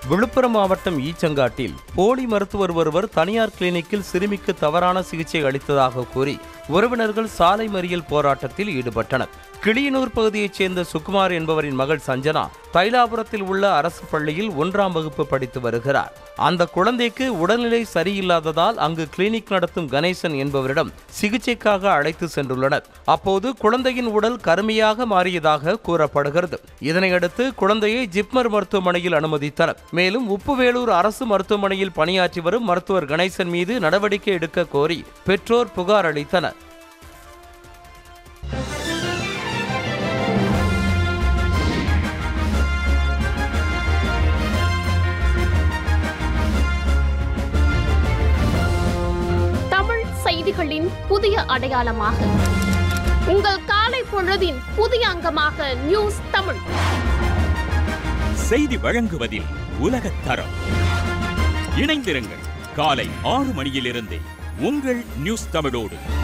விழுப்புரம் மாவட்டம் ஈச்சங்காட்டில் போலி மருத்துவர் ஒருவர் தனியார் கிளினிக்கில் சிறுமிக்கு தவறான சிகிச்சை அளித்ததாக கூறி உறவினர்கள் சாலை மறியல் போராட்டத்தில் ஈடுபட்டனர் கிளியனூர் பகுதியைச் சேர்ந்த சுகுமார் என்பவரின் மகள் சஞ்சனா தைலாபுரத்தில் உள்ள அரசு பள்ளியில் ஒன்றாம் வகுப்பு படித்து வருகிறார் அந்த குழந்தைக்கு உடல்நிலை சரியில்லாததால் அங்கு கிளினிக் நடத்தும் கணேசன் என்பவரிடம் சிகிச்சைக்காக அழைத்து சென்றுள்ளனர் அப்போது குழந்தையின் உடல் கருமையாக மாறியதாக கூறப்படுகிறது இதனையடுத்து குழந்தையை ஜிப்மர் மருத்துவமனையில் அனுமதித்தனர் மேலும் உப்புவேலூர் அரசு மருத்துவமனையில் பணியாற்றி வரும் மருத்துவர் கணேசன் மீது நடவடிக்கை எடுக்க கோரி பெற்றோர் புகார் அளித்தனர் தமிழ் செய்திகளின் புதிய அடையாளமாக உங்கள் காலை பொழுதின் புதிய அங்கமாக நியூஸ் தமிழ் செய்தி வழங்குவதில் உலகத் தரம் இணைந்திருங்கள் காலை ஆறு மணியிலிருந்தே உங்கள் நியூஸ் தமிழோடு